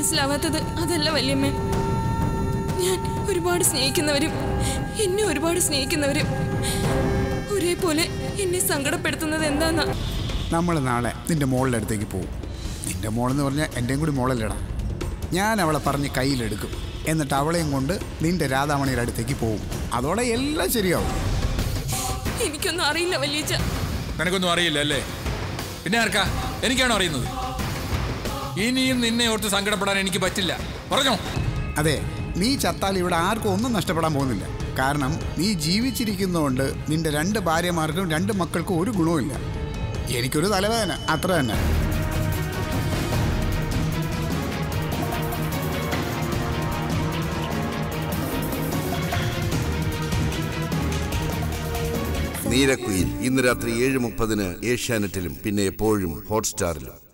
മനസ്സിലാവാത്തത് അതല്ല വല്യമ്മ ഞാൻ ഒരുപാട് സ്നേഹിക്കുന്നവരും എന്നെ ഒരുപാട് സ്നേഹിക്കുന്നവരും ഒരേപോലെ എന്നെ സങ്കടപ്പെടുത്തുന്നത് എന്താന്നാ നമ്മൾ നാളെ നിന്റെ മോളുടെ അടുത്തേക്ക് പോകും നിന്റെ മോളെന്ന് പറഞ്ഞാൽ എൻ്റെയും കൂടി മോളല്ലേടാ ഞാൻ അവളെ പറഞ്ഞ് കയ്യിലെടുക്കും എന്നിട്ട് അവളെയും കൊണ്ട് നിന്റെ രാധാമണിയുടെ അടുത്തേക്ക് പോകും അതോടെ എല്ലാം ശരിയാവും എനിക്കൊന്നും അറിയില്ല വല്യച്ച നിനക്കൊന്നും അറിയില്ല അല്ലേ പിന്നെ ആർക്കാ എനിക്കാണോ അറിയുന്നത് ഇനിയും നിന്നെ ഓർത്ത് സങ്കടപ്പെടാൻ എനിക്ക് പറ്റില്ല പറഞ്ഞോ അതെ നീ ചത്താൽ ഇവിടെ ആർക്കും ഒന്നും നഷ്ടപ്പെടാൻ പോകുന്നില്ല കാരണം നീ ജീവിച്ചിരിക്കുന്നതുകൊണ്ട് നിന്റെ രണ്ട് ഭാര്യമാർക്കും രണ്ട് മക്കൾക്കും ഒരു ഗുണവുമില്ല എനിക്കൊരു തലവേദന അത്ര തന്നെ നീരക്കുയിൽ ഇന്ന് രാത്രി ഏഴ് മുപ്പതിന് ഏഷ്യാനെറ്റിലും പിന്നെ എപ്പോഴും ഹോട്ട്സ്റ്റാറിലും